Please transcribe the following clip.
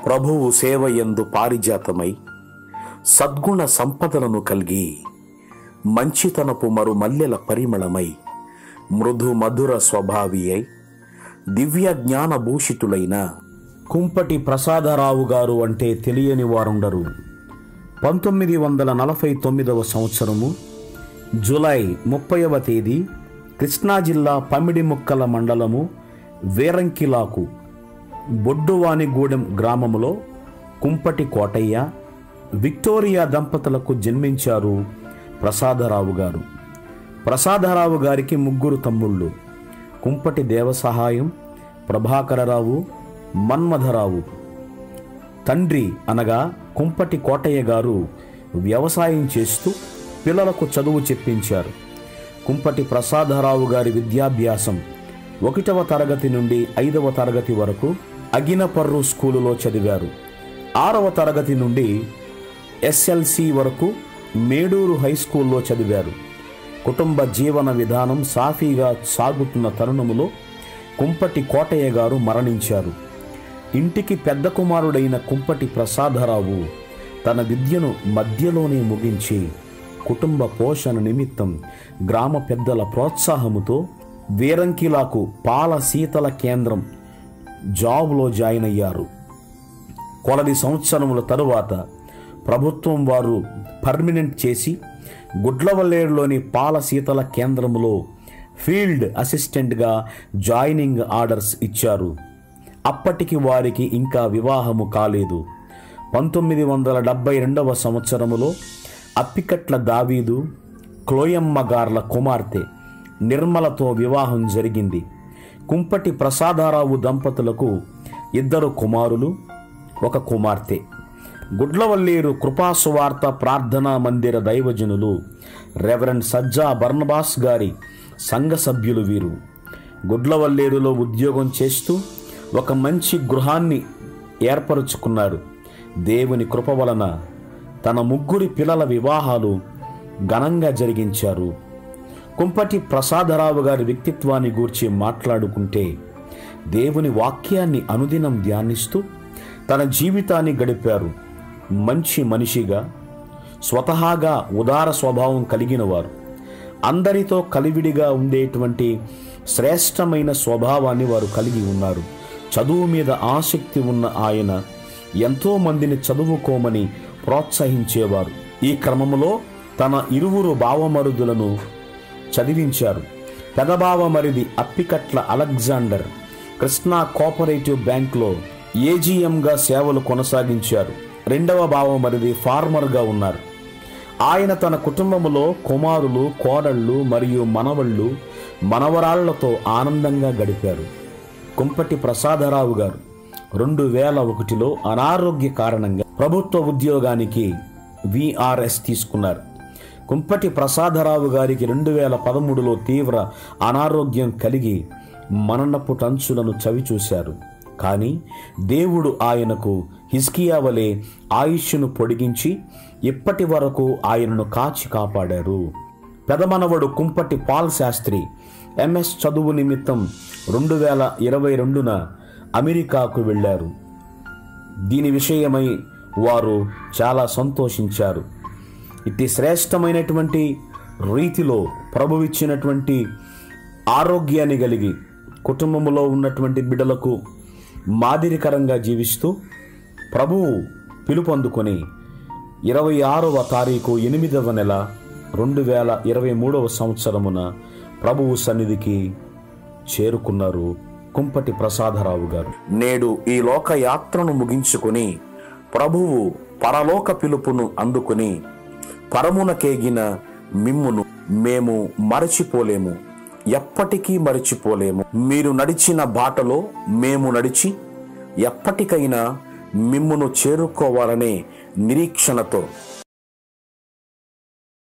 ప్రభువు సేవ ఎందు పారిజాతమై సద్గుణ సంపదలను కలిగి మంచితనపు మరు మల్లెల పరిమళమై మృదు మధుర స్వభావి అయి దివ్య జ్ఞాన భూషితులైన కుంపటి ప్రసాదరావు గారు అంటే తెలియని వారుండరు పంతొమ్మిది వందల నలభై తొమ్మిదవ సంవత్సరము జూలై ముప్పైవ తేదీ కృష్ణా జిల్లా పమిడిముక్కల మండలము వేరంకిలాకు బొడ్డువానిగూడెం గ్రామములో కుంపటి కోటయ్య విక్టోరియా దంపతులకు జన్మించారు ప్రసాదరావు గారు ప్రసాదరావు గారికి ముగ్గురు తమ్ముళ్ళు కుంపటి దేవసహాయం ప్రభాకరరావు మన్మధరావు తండ్రి అనగా కుంపటి కోటయ్య గారు వ్యవసాయం చేస్తూ పిల్లలకు చదువు చెప్పించారు కుంపటి ప్రసాదరావు గారి విద్యాభ్యాసం ఒకటవ తరగతి నుండి ఐదవ తరగతి వరకు అగినపర్రు స్కూలులో చదివారు ఆరవ తరగతి నుండి ఎస్ఎల్సి వరకు మేడూరు హై స్కూల్లో చదివారు కుటుంబ జీవన విధానం సాఫీగా సాగుతున్న తరుణములో కుంపటి కోటయ్య గారు మరణించారు ఇంటికి పెద్ద కుమారుడైన కుంపటి ప్రసాదరావు తన విద్యను మధ్యలోనే ముగించి కుటుంబ పోషణ నిమిత్తం గ్రామ పెద్దల ప్రోత్సాహముతో వీరంకిలాకు పాల శీతల కేంద్రం జాబ్లో జాయిన్ అయ్యారు కొలది సంవత్సరముల తరువాత ప్రభుత్వం వారు పర్మినెంట్ చేసి గుడ్లవల్లేరులోని పాల శీతల కేంద్రములో ఫీల్డ్ అసిస్టెంట్గా జాయినింగ్ ఆర్డర్స్ ఇచ్చారు అప్పటికి వారికి ఇంకా వివాహము కాలేదు పంతొమ్మిది వందల డెబ్బై రెండవ సంవత్సరములో అప్పికట్ల దావీదు క్లోయమ్మ గార్ల కుమార్తె నిర్మలతో వివాహం జరిగింది కుంపటి ప్రసాదారావు దంపతులకు ఇద్దరు కుమారులు ఒక కుమార్తె గుడ్లవల్లేరు కృపాసువార్త ప్రార్థనా మందిర దైవజనులు రెవరెండ్ సజ్జా బర్నబాస్ గారి సంఘ సభ్యులు వీరు గుడ్లవల్లేరులో ఉద్యోగం చేస్తూ ఒక మంచి గృహాన్ని ఏర్పరుచుకున్నారు దేవుని కృప వలన తన ముగ్గురి పిల్లల వివాహాలు ఘనంగా జరిగించారు కుంపటి ప్రసాదరావు గారి వ్యక్తిత్వాన్ని గూర్చి మాట్లాడుకుంటే దేవుని వాక్యాన్ని అనుదినం ధ్యానిస్తూ తన జీవితాన్ని గడిపారు మంచి మనిషిగా స్వతహాగా ఉదార స్వభావం కలిగిన వారు అందరితో కలివిడిగా ఉండేటువంటి శ్రేష్టమైన స్వభావాన్ని వారు కలిగి ఉన్నారు చదువు మీద ఆసక్తి ఉన్న ఆయన ఎంతో మందిని చదువుకోమని ప్రోత్సహించేవారు ఈ క్రమంలో తన ఇరువురు బావమరుదులను చదివించారు పెదబావమరిది అప్పికట్ల అలెగ్జాండర్ కృష్ణా కోఆపరేటివ్ బ్యాంక్లో ఏజీఎంగా సేవలు కొనసాగించారు రెండవ బావమరిది ఫార్మర్గా ఉన్నారు ఆయన తన కుటుంబములో కుమారులు కోడళ్ళు మరియు మనవళ్ళు మనవరాళ్లతో ఆనందంగా గడిపారు కుంపటి ప్రసాదరావు గారు రెండు వేల ఒకటిలో అనారోగ్య కారణంగా ప్రభుత్వ ఉద్యోగానికి విఆర్ఎస్ తీసుకున్నారు కుంపటి ప్రసాదరావు గారికి రెండు వేల పదమూడులో తీవ్ర అనారోగ్యం కలిగి మరణపు టంచులను చవిచూశారు కానీ దేవుడు ఆయనకు హిస్కియా వలె ఆయుష్ను పొడిగించి ఇప్పటి వరకు ఆయనను కాచి కాపాడారు పెదమనవడు కుంపటి పాల్ శాస్త్రి ఎంఎస్ చదువు నిమిత్తం రెండు వేల ఇరవై రెండున అమెరికాకు వెళ్ళారు దీని విషయమై వారు చాలా సంతోషించారు ఇట్టి శ్రేష్టమైనటువంటి రీతిలో ప్రభు ఇచ్చినటువంటి ఆరోగ్యాన్ని కలిగి కుటుంబంలో ఉన్నటువంటి బిడ్డలకు మాదిరికరంగా జీవిస్తూ ప్రభువు పిలుపొందుకొని ఇరవై ఆరవ తారీఖు ఎనిమిదవ నెల రెండు వేల ఇరవై మూడవ సంవత్సరమున ప్రభువు సన్నిధికి చేరుకున్నారు కుంపటి ప్రసాదరావు గారు నేడు ఈ లోక యాత్రను ముగించుకుని ప్రభువు పరలోక పిలుపును అందుకుని పరమునకేగిన మిమ్మును మేము మరచిపోలేము ఎప్పటికీ మరచిపోలేము మీరు నడిచిన బాటలో మేము నడిచి ఎప్పటికైనా మిమ్మును చేరుకోవాలనే నిరీక్షణతో